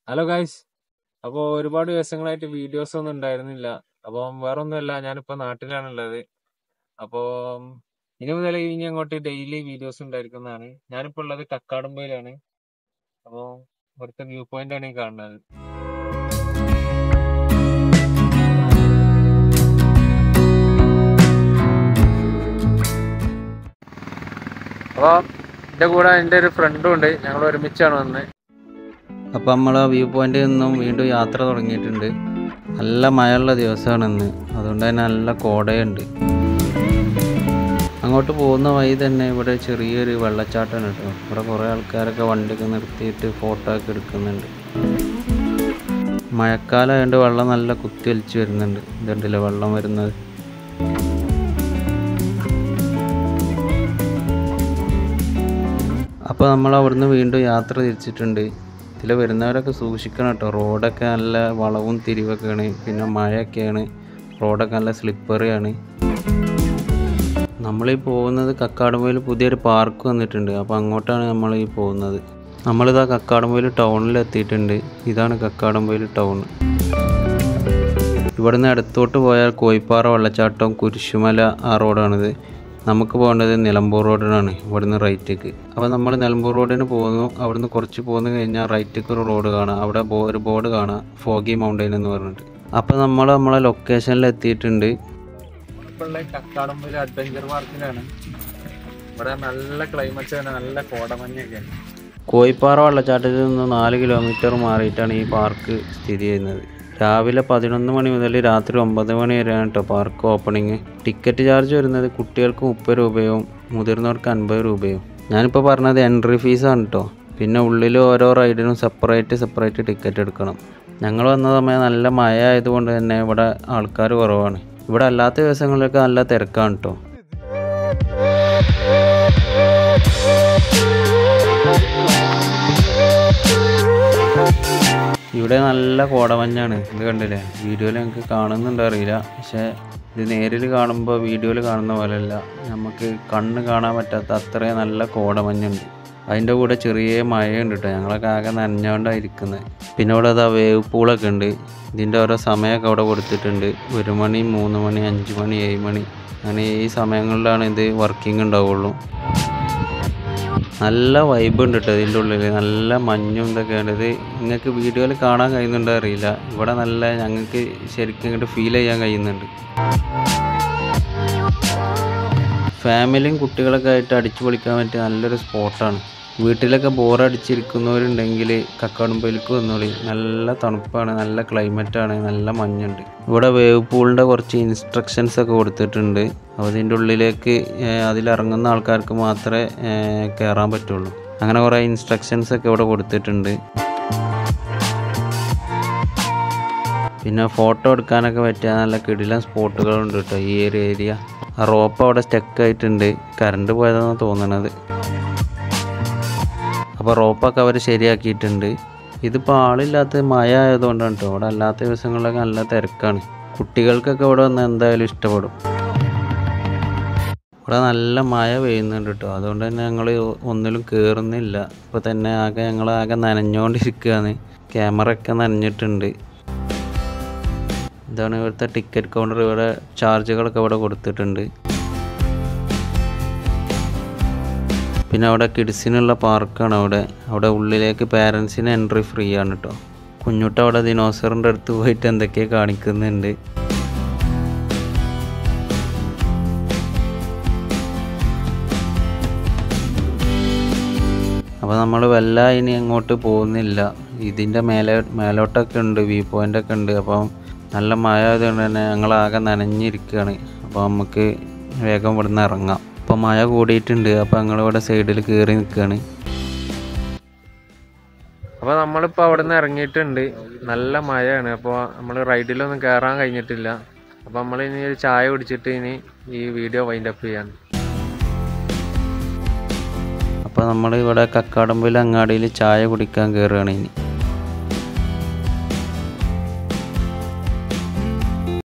hello guys അപ്പോൾ ഒരുപാട് ദിവസങ്ങളായിട്ട് വീഡിയോസ് ഒന്നും ഉണ്ടായിരുന്നില്ല അപ്പം വേറെ ഒന്നുമല്ല ഞാനിപ്പോൾ നാട്ടിലാണുള്ളത് അപ്പോൾ ഇനി മുതൽ ഇനി അങ്ങോട്ട് ഡെയിലി വീഡിയോസ് ഉണ്ടായിരിക്കുന്നതാണ് ഞാനിപ്പോൾ ഉള്ളത് കക്കാടംപൊയിലാണ് അപ്പോൾ ഇവിടുത്തെ വ്യൂ പോയിന്റ് ആണ് ഈ കാണുന്നത് അപ്പോൾ എൻ്റെ കൂടെ എൻ്റെ ഒരു ഫ്രണ്ടും ഉണ്ട് ഞങ്ങൾ ഒരുമിച്ചാണ് വന്നത് അപ്പോൾ നമ്മൾ ആ വ്യൂ പോയിന്റിൽ നിന്നും വീണ്ടും യാത്ര തുടങ്ങിയിട്ടുണ്ട് നല്ല മഴയുള്ള ദിവസമാണ് ഇന്ന് അതുകൊണ്ട് തന്നെ നല്ല കോടയുണ്ട് അങ്ങോട്ട് പോകുന്ന വഴി തന്നെ ഇവിടെ ചെറിയൊരു വെള്ളച്ചാട്ടമാണ് കേട്ടോ ഇവിടെ കുറേ ആൾക്കാരൊക്കെ വണ്ടിയൊക്കെ നിർത്തിയിട്ട് ഫോട്ടോ ഒക്കെ എടുക്കുന്നുണ്ട് മഴക്കാലമായതുകൊണ്ട് വെള്ളം നല്ല കുത്തി ഒലിച്ച് വരുന്നുണ്ട് ഇതുണ്ടല്ലേ വെള്ളം വരുന്നത് അപ്പോൾ നമ്മൾ അവിടുന്ന് വീണ്ടും യാത്ര തിരിച്ചിട്ടുണ്ട് ഇതിൽ വരുന്നവരൊക്കെ സൂക്ഷിക്കണം കേട്ടോ റോഡൊക്കെ നല്ല വളവും തിരിവൊക്കെയാണ് പിന്നെ മഴയൊക്കെയാണ് റോഡൊക്കെ നല്ല സ്ലിപ്പറിയാണ് നമ്മളീ പോകുന്നത് കക്കാടുമ്പോയിൽ പുതിയൊരു പാർക്ക് വന്നിട്ടുണ്ട് അപ്പോൾ അങ്ങോട്ടാണ് നമ്മൾ ഈ പോകുന്നത് നമ്മളിതാ കക്കാടുമ്പോയിൽ ടൗണിൽ എത്തിയിട്ടുണ്ട് ഇതാണ് കക്കാടുമ്പോയിൽ ടൗൺ ഇവിടുന്ന് അടുത്തോട്ട് പോയാൽ കോയിപ്പാറ വെള്ളച്ചാട്ടം കുരിശുമല ആ റോഡാണിത് നമുക്ക് പോകേണ്ടത് നിലമ്പൂർ റോഡിനാണ് ഇവിടുന്ന് റൈറ്റേക്ക് അപ്പോൾ നമ്മൾ നിലമ്പൂർ റോഡിന് പോകുന്നു അവിടുന്ന് കുറച്ച് പോന്നു കഴിഞ്ഞാൽ റൈറ്റേക്ക് ഒരു റോഡ് കാണാം അവിടെ ബോ ഒരു ബോർഡ് കാണാം ഫോഗി മൗണ്ടൈൻ എന്ന് പറഞ്ഞിട്ട് അപ്പോൾ നമ്മൾ നമ്മളെ ലൊക്കേഷനിൽ എത്തിയിട്ടുണ്ട് ഇപ്പോൾ ഉള്ള കക്കാടംപൊയിൽ അഡ്വഞ്ചർ പാർക്കിലാണ് ഇവിടെ നല്ല ക്ലൈമറ്റ് ആണ് നല്ല കോടമഞ്ഞൊക്കെയാണ് കോയിപ്പാറ വെള്ളച്ചാട്ടത്തിൽ നിന്ന് നാല് കിലോമീറ്റർ മാറിയിട്ടാണ് ഈ പാർക്ക് സ്ഥിതി ചെയ്യുന്നത് രാവിലെ പതിനൊന്ന് മണി മുതൽ രാത്രി ഒമ്പത് മണി വരെയാണ് കേട്ടോ പാർക്ക് ഓപ്പണിങ് ടിക്കറ്റ് ചാർജ് വരുന്നത് കുട്ടികൾക്ക് മുപ്പത് രൂപയും മുതിർന്നവർക്ക് അൻപത് രൂപയും ഞാനിപ്പോൾ പറഞ്ഞത് എൻട്രി ഫീസാണ് കേട്ടോ പിന്നെ ഉള്ളിൽ ഓരോ റൈഡിനും സെപ്പറേറ്റ് സെപ്പറേറ്റ് ടിക്കറ്റ് എടുക്കണം ഞങ്ങൾ വന്ന സമയം നല്ല മഴ ആയതുകൊണ്ട് തന്നെ ഇവിടെ ആൾക്കാർ കുറവാണ് ഇവിടെ അല്ലാത്ത ദിവസങ്ങളിലൊക്കെ നല്ല തിരക്കാണ് കേട്ടോ ഇവിടെ നല്ല കോടമഞ്ഞാണ് ഇത് കണ്ടില്ലേ വീഡിയോയിൽ ഞങ്ങൾക്ക് കാണുന്നുണ്ടോ അറിയില്ല പക്ഷേ ഇത് നേരിൽ കാണുമ്പോൾ വീഡിയോയിൽ കാണുന്ന പോലെയല്ല നമുക്ക് കണ്ണ് കാണാൻ പറ്റാത്ത അത്രയും നല്ല കോടമഞ്ഞുണ്ട് അതിൻ്റെ കൂടെ ചെറിയ മഴയുണ്ട് കേട്ടോ ഞങ്ങളൊക്കെ ആകെ നനഞ്ഞുകൊണ്ടാണ് ഇരിക്കുന്നത് പിന്നെ ഇവിടെ അതാ വേവ് പൂളൊക്കെ ഉണ്ട് ഇതിൻ്റെ ഓരോ സമയമൊക്കെ അവിടെ കൊടുത്തിട്ടുണ്ട് ഒരു മണി മൂന്ന് മണി അഞ്ച് മണി ഏഴ് മണി അങ്ങനെ ഈ സമയങ്ങളിലാണ് ഇത് വർക്കിംഗ് ഉണ്ടാവുള്ളൂ നല്ല വൈബ് ഉണ്ട് കേട്ടോ ഇതിൻ്റെ ഉള്ളിൽ നല്ല മഞ്ഞും ഇതൊക്കെയാണ് ഇത് നിങ്ങൾക്ക് വീഡിയോയിൽ കാണാൻ കഴിയുന്നുണ്ടോ അറിയില്ല ഇവിടെ നല്ല ഞങ്ങൾക്ക് ശരിക്കും ഇങ്ങോട്ട് ഫീൽ ചെയ്യാൻ കഴിയുന്നുണ്ട് ഫാമിലിയും കുട്ടികളൊക്കെ ആയിട്ട് അടിച്ചു പൊളിക്കാൻ പറ്റിയ നല്ലൊരു സ്പോട്ടാണ് വീട്ടിലൊക്കെ ബോറടിച്ചിരിക്കുന്നവരുണ്ടെങ്കിൽ കക്കാടുമ്പയിലേക്ക് വന്നോളി നല്ല തണുപ്പാണ് നല്ല ക്ലൈമറ്റാണ് നല്ല മഞ്ഞുണ്ട് ഇവിടെ വേവ് പൂളിൻ്റെ കുറച്ച് ഇൻസ്ട്രക്ഷൻസ് ഒക്കെ കൊടുത്തിട്ടുണ്ട് അപ്പോൾ ഇതിൻ്റെ ഉള്ളിലേക്ക് ഏഹ്, അതിലിറങ്ങുന്ന ആൾക്കാർക്ക് മാത്രമേ ഏഹ്, കയറാൻ പറ്റുള്ളൂ അങ്ങനെ കുറേ ഇൻസ്ട്രക്ഷൻസ് ഒക്കെ ഇവിടെ കൊടുത്തിട്ടുണ്ട് പിന്നെ ഫോട്ടോ എടുക്കാനൊക്കെ പറ്റിയ നല്ല കിടിലൻ സ്പോട്ടുകളുണ്ട് കേട്ടോ ഈ ഒരു ഏരിയ ആ റോപ്പ് അവിടെ സ്റ്റക്ക് ആയിട്ടുണ്ട് കറണ്ട് പോയതാണെന്ന് തോന്നണത് അപ്പോൾ റോപ്പൊക്കെ അവർ ശരിയാക്കിയിട്ടുണ്ട് ഇതിപ്പോൾ ആളില്ലാത്ത മഴ ആയതുകൊണ്ടാണ് കേട്ടോ ഇവിടെ അല്ലാത്ത ദിവസങ്ങളിലൊക്കെ നല്ല തിരക്കാണ് കുട്ടികൾക്കൊക്കെ ഇവിടെ വന്ന് എന്തായാലും ഇഷ്ടപ്പെടും ഇവിടെ നല്ല മഴ പെയ്യുന്നുണ്ട് കേട്ടോ അതുകൊണ്ട് തന്നെ ഞങ്ങൾ ഒന്നിലും കയറുന്നില്ല ഇപ്പോൾ തന്നെ ആകെ ഞങ്ങൾ ആകെ നനഞ്ഞുകൊണ്ടിരിക്കുകയാണ് ക്യാമറ ഒക്കെ നനഞ്ഞിട്ടുണ്ട് ഇതാണ് ഇവിടുത്തെ ടിക്കറ്റ് കൗണ്ടർ ഇവിടെ ചാർജുകളൊക്കെ ഇവിടെ കൊടുത്തിട്ടുണ്ട് പിന്നെ അവിടെ കിഡ്സിനുള്ള പാർക്കാണ് അവിടെ അവിടെ ഉള്ളിലേക്ക് പാരൻസിന് എൻട്രി ഫ്രീ ആണ് കേട്ടോ കുഞ്ഞുട്ട അവിടെ ദിനോസറിൻ്റെ അടുത്ത് പോയിട്ട് എന്തൊക്കെയോ കാണിക്കുന്നുണ്ട് അപ്പോൾ നമ്മൾ വല്ല ഇനി അങ്ങോട്ട് പോകുന്നില്ല ഇതിൻ്റെ മേലെ മേലോട്ടൊക്കെ ഉണ്ട് വ്യൂ പോയിൻ്റ് ഒക്കെ ഉണ്ട് അപ്പം നല്ല മഴ ആയതുകൊണ്ട് തന്നെ ഞങ്ങൾ ആകെ നനഞ്ഞിരിക്കുകയാണ് അപ്പോൾ നമുക്ക് വേഗം ഇവിടുന്ന് ഇറങ്ങാം അപ്പോൾ മഴ കൂടിയിട്ടുണ്ട് അപ്പോൾ ഞങ്ങളിവിടെ സൈഡിൽ കയറി നിൽക്കുകയാണ് അപ്പോൾ നമ്മളിപ്പോൾ അവിടെ നിന്ന് ഇറങ്ങിയിട്ടുണ്ട് നല്ല മഴയാണ് അപ്പോൾ നമ്മൾ റൈഡിലൊന്നും കയറാൻ കഴിഞ്ഞിട്ടില്ല അപ്പോൾ നമ്മൾ ഇനി ഒരു ചായ കുടിച്ചിട്ട് ഇനി ഈ വീഡിയോ വൈൻഡ് അപ്പ് ചെയ്യാൻ അപ്പോൾ നമ്മൾ ഇവിടെ കക്കാടമ്പയിൽ അങ്ങാടിയിൽ ചായ കുടിക്കാൻ കയറുകയാണ് ഇനി